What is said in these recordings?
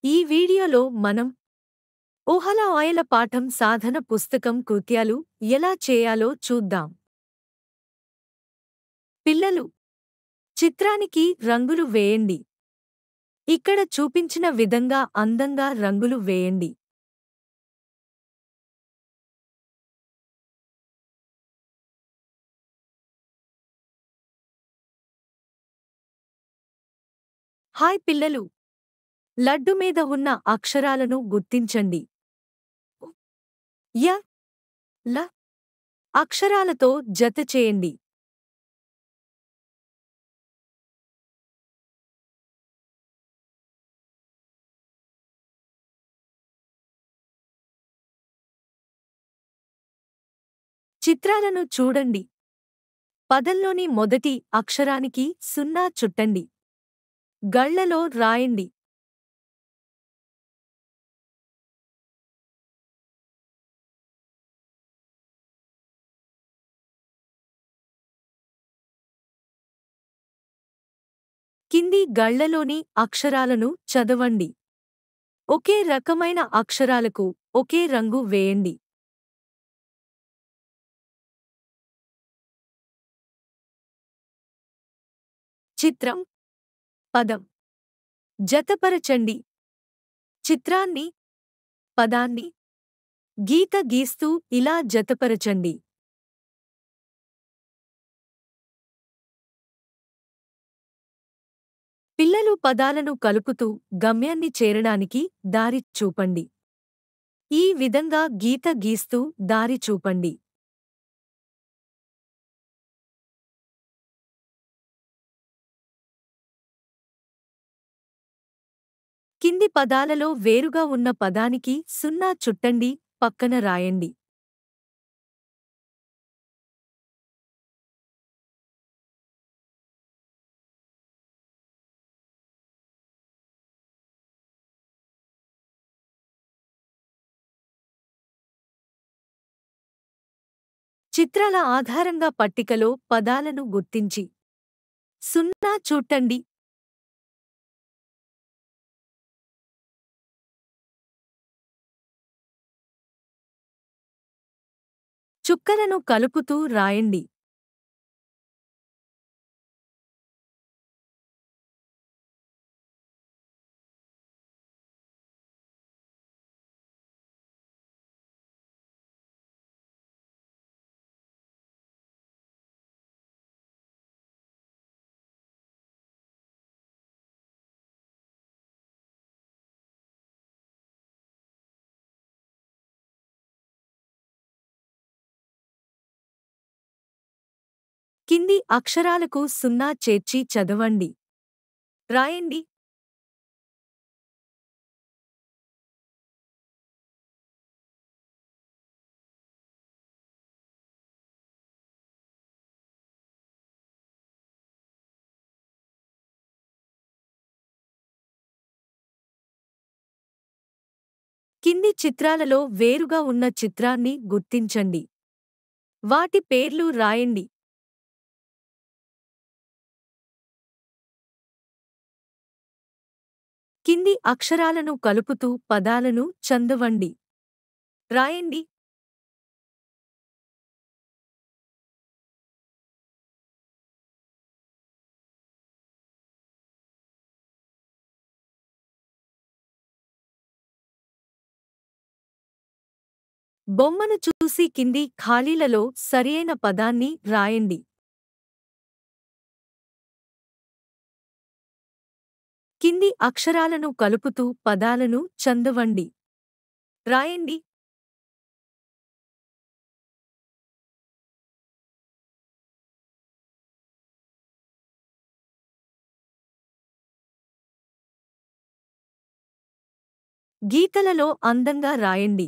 ఈ వీడియోలో మనం ఊహల ఆయిల పాఠం సాధన పుస్తకం కృత్యాలు ఎలా చేయాలో చూద్దాం పిల్లలు చిత్రానికి రంగులు వేయండి ఇక్కడ చూపించిన విధంగా అందంగా రంగులు వేయండి హాయ్ పిల్లలు లడ్డు మీద ఉన్న అక్షరాలను గుర్తించండి య ల అక్షరాలతో జత చేయండి చిత్రాలను చూడండి పదంలోని మొదటి అక్షరానికి సున్నా చుట్టండి గళ్లలో రాయండి కింది గళ్లలోని అక్షరాలను చదవండి ఒకే రకమైన అక్షరాలకు ఒకే రంగు వేయండి చిత్రం పదం జతపరచండి చిత్రాన్ని పదాన్ని గీత గీస్తూ ఇలా జతపరచండి పిల్లలు పదాలను కలుపుతూ గమ్యాన్ని చేరడానికి దారి చూపండి ఈ విధంగా గీత గీస్తూ దారి చూపండి కింది పదాలలో వేరుగా ఉన్న పదానికి సున్నా చుట్టండి పక్కన రాయండి చిత్రాల ఆధారంగా పట్టికలో పదాలను గుర్తించి సున్నా చూట్టండి చుక్కలను కలుపుతూ రాయండి కింది అక్షరాలకు సున్నా చేర్చి చదవండి రాయండి కింది చిత్రాలలో వేరుగా ఉన్న చిత్రాన్ని గుర్తించండి వాటి పేర్లు రాయండి కింది అక్షరాలను కలుపుతూ పదాలను చందవండి రాయండి బొమ్మను చూసి కింది ఖాళీలలో సరియైన పదాన్ని రాయండి కింది అక్షరాలను కలుపుతూ పదాలను చందవండి రాయండి గీతలలో అందంగా రాయండి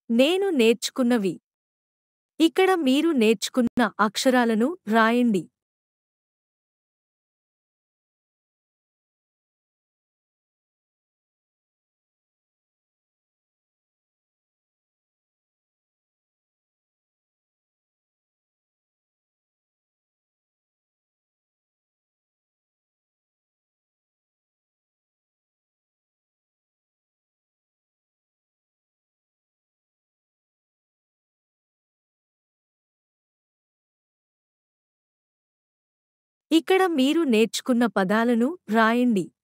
నేను నేర్చుకున్నవి ఇక్కడ మీరు నేర్చుకున్న అక్షరాలను రాయండి ఇక్కడ మీరు నేర్చుకున్న పదాలను రాయండి